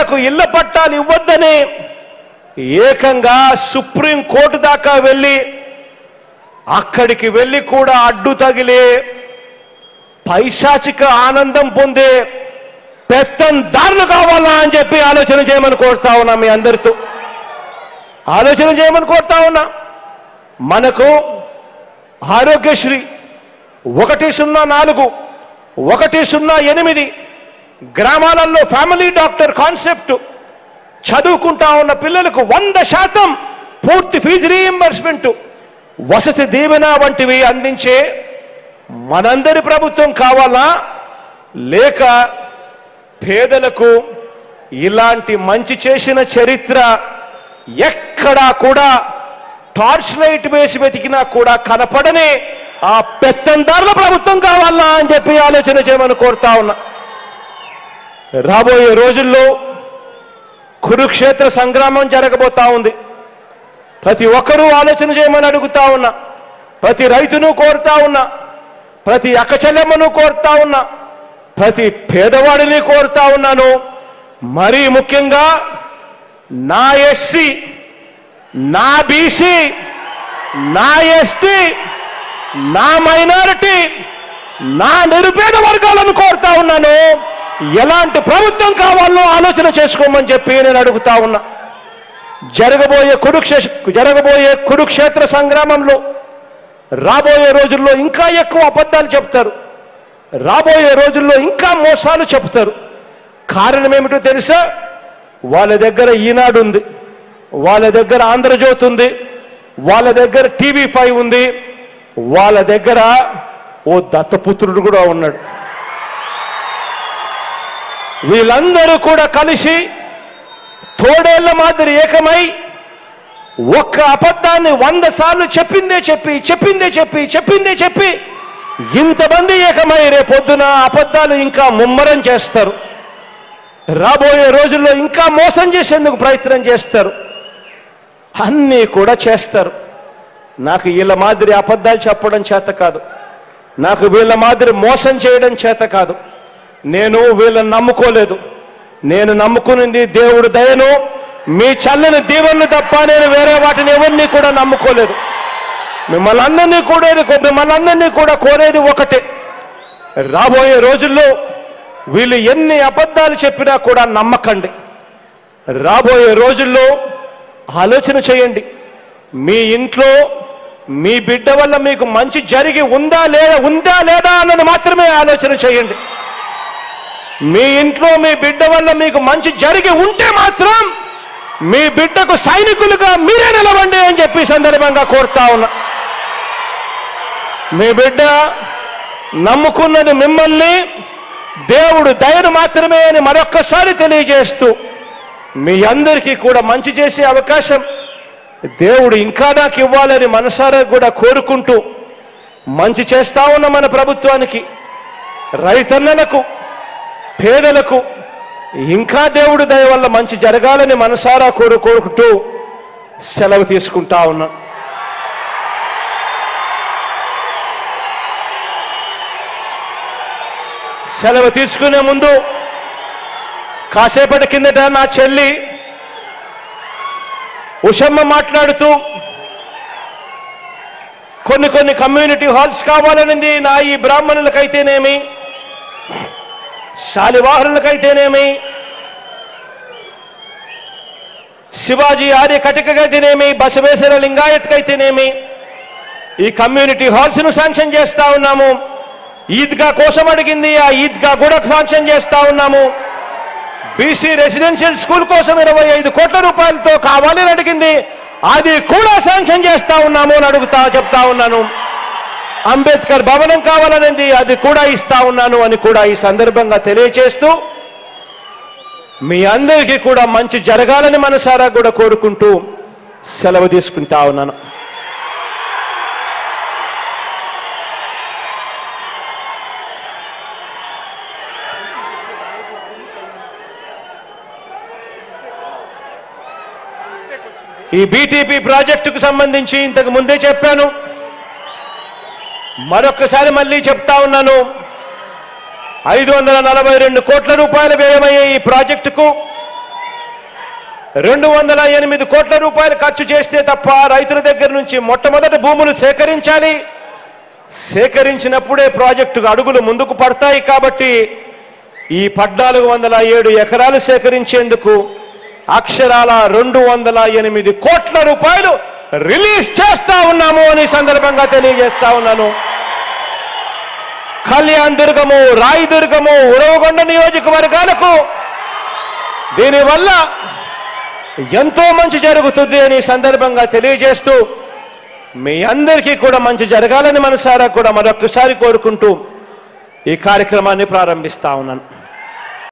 పేదలకు ఇళ్ల పట్టాలు ఇవ్వద్దని ఏకంగా సుప్రీం కోర్టు దాకా వెళ్ళి అక్కడికి వెళ్ళి కూడా అడ్డు తగిలి పైశాచిక ఆనందం పొందే పెత్తందారులు కావాలా అని చెప్పి ఆలోచన చేయమని కోరుతా ఉన్నా మీ అందరితో ఆలోచన చేయమని కోరుతా ఉన్నా మనకు ఆరోగ్యశ్రీ ఒకటి సున్నా నాలుగు ఒకటి సున్నా ఎనిమిది గ్రామాలలో ఫ్యామిలీ డాక్టర్ కాన్సెప్ట్ చదువుకుంటా ఉన్న పిల్లలకు వంద శాతం పూర్తి ఫీజు రీఎంబర్స్మెంట్ వసతి దీవెన వంటివి అందించే మనందరి ప్రభుత్వం కావాలా లేక పేదలకు ఇలాంటి మంచి చేసిన చరిత్ర ఎక్కడా కూడా టార్చ్ లైట్ వేసి వెతికినా కూడా కనపడని ఆ పెత్తందారుల ప్రభుత్వం కావాలా అని చెప్పి ఆలోచన చేయమని కోరుతా ఉన్నా రాబోయే రోజుల్లో కురుక్షేత్ర సంగ్రామం జరగబోతా ఉంది ప్రతి ఒక్కరూ ఆలోచన చేయమని అడుగుతా ఉన్నా ప్రతి రైతును కోరుతా ఉన్నా ప్రతి అక్కచెల్లెమ్మను కోరుతా ఉన్నా ప్రతి పేదవాడిని కోరుతా ఉన్నాను మరీ ముఖ్యంగా నా ఎస్సీ నా బీసీ నా ఎస్టీ నా మైనారిటీ నా నిరుపేద వర్గాలను కోరుతా ఉన్నాను ఎలాంటి ప్రభుత్వం కావాలో ఆలోచన చేసుకోమని చెప్పి నేను అడుగుతా ఉన్నా జరగబోయే కురుక్షే జరగబోయే కురుక్షేత్ర సంగ్రామంలో రాబోయే రోజుల్లో ఇంకా ఎక్కువ అబద్ధాలు చెప్తారు రాబోయే రోజుల్లో ఇంకా మోసాలు చెప్తారు కారణం ఏమిటో తెలుసా వాళ్ళ దగ్గర ఈనాడు ఉంది వాళ్ళ దగ్గర ఆంధ్రజ్యోతి ఉంది వాళ్ళ దగ్గర టీవీ ఫైవ్ ఉంది వాళ్ళ దగ్గర ఓ దత్తపుత్రుడు కూడా ఉన్నాడు వీళ్ళందరూ కూడా కలిసి తోడేళ్ల మాదిరి ఏకమై ఒక్క అబద్ధాన్ని వంద సార్లు చెప్పిందే చెప్పి చెప్పిందే చెప్పి చెప్పిందే చెప్పి ఇంతమంది ఏకమై రేపొద్దున అబద్ధాలు ఇంకా ముమ్మరం చేస్తారు రాబోయే రోజుల్లో ఇంకా మోసం చేసేందుకు ప్రయత్నం చేస్తారు అన్నీ కూడా చేస్తారు నాకు వీళ్ళ మాదిరి అబద్ధాలు చెప్పడం చేత కాదు నాకు వీళ్ళ మాదిరి మోసం చేయడం చేత కాదు నేను వీళ్ళని నమ్ముకోలేదు నేను నమ్ముకునింది దేవుడు దయను మీ చల్లని దీవెనలు తప్ప నేను వేరే వాటిని ఎవరిని కూడా నమ్ముకోలేదు మిమ్మల్ని అందరినీ కూడేది మిమ్మల్ని అందరినీ కూడా కోరేది ఒకటే రాబోయే రోజుల్లో వీళ్ళు ఎన్ని అబద్ధాలు చెప్పినా కూడా నమ్మకండి రాబోయే రోజుల్లో ఆలోచన చేయండి మీ ఇంట్లో మీ బిడ్డ వల్ల మీకు మంచి జరిగి ఉందా లేదా ఉందా లేదా అన్నది మాత్రమే ఆలోచన చేయండి మీ ఇంట్లో మీ బిడ్డ వల్ల మీకు మంచి జరిగి ఉంటే మాత్రం మీ బిడ్డకు సైనికులుగా మీరే నిలవండి అని చెప్పి ఈ సందర్భంగా కోరుతా ఉన్నా మీ బిడ్డ నమ్ముకున్నది మిమ్మల్ని దేవుడు దయను మాత్రమే అని మరొక్కసారి తెలియజేస్తూ మీ అందరికీ కూడా మంచి చేసే అవకాశం దేవుడు ఇంకా నాకు ఇవ్వాలని మనసారా కూడా కోరుకుంటూ మంచి చేస్తా ఉన్న మన ప్రభుత్వానికి రైతన్నలకు పేదలకు ఇంకా దేవుడు దయ వల్ల మంచి జరగాలని మనసారా కోరు కోరుకుంటూ సెలవు తీసుకుంటా ఉన్నా సెలవు తీసుకునే ముందు కాసేపటి కిందట నా చెల్లి ఉషమ్మ మాట్లాడుతూ కొన్ని కొన్ని కమ్యూనిటీ హాల్స్ కావాలనింది నా ఈ బ్రాహ్మణులకైతేనేమి శాలివాహనులకైతేనేమి శివాజీ ఆర్య కటికగైతేనేమి బసవేశ్వర లింగాయత్కైతేనేమి ఈ కమ్యూనిటీ హాల్స్ ను శాంక్షన్ చేస్తా ఉన్నాము ఈద్గా కోసం అడిగింది ఆ ఈద్గా కూడా శాంక్షన్ చేస్తా ఉన్నాము బీసీ రెసిడెన్షియల్ స్కూల్ కోసం ఇరవై ఐదు కోట్ల రూపాయలతో కావాలని అడిగింది అది కూడా శాంక్షన్ చేస్తా ఉన్నాము అని అడుగుతా చెప్తా ఉన్నాను అంబేద్కర్ భవనం కావాలనింది అది కూడా ఇస్తా ఉన్నాను అని కూడా ఈ సందర్భంగా తెలియచేస్తూ మీ అందరికీ కూడా మంచి జరగాలని మనసారా కూడా కోరుకుంటూ సెలవు తీసుకుంటా ఉన్నాను ఈ బీటీపీ ప్రాజెక్టుకు సంబంధించి ఇంతకు ముందే చెప్పాను మరొక్కసారి మళ్ళీ చెప్తా ఉన్నాను ఐదు వందల నలభై రెండు కోట్ల రూపాయలు వ్యయమయ్యే ఈ ప్రాజెక్టుకు రెండు వందల ఎనిమిది కోట్ల రూపాయలు ఖర్చు చేస్తే తప్ప రైతుల దగ్గర నుంచి మొట్టమొదటి భూములు సేకరించాలి సేకరించినప్పుడే ప్రాజెక్టుకు అడుగులు ముందుకు పడతాయి కాబట్టి ఈ పద్నాలుగు వందల ఏడు ఎకరాలు సేకరించేందుకు అక్షరాల రెండు వందల ఎనిమిది కోట్ల రూపాయలు రిలీజ్ చేస్తా ఉన్నాము అని సందర్భంగా తెలియజేస్తా ఉన్నాను కళ్యాణ్ దుర్గము రాయి దుర్గము ఉరవగొండ నియోజకవర్గాలకు దీనివల్ల ఎంతో మంచి జరుగుతుంది అని ఈ సందర్భంగా తెలియజేస్తూ మీ అందరికీ కూడా మంచి జరగాలని మనసారా కూడా మరొక్కసారి కోరుకుంటూ ఈ కార్యక్రమాన్ని ప్రారంభిస్తా ఉన్నాను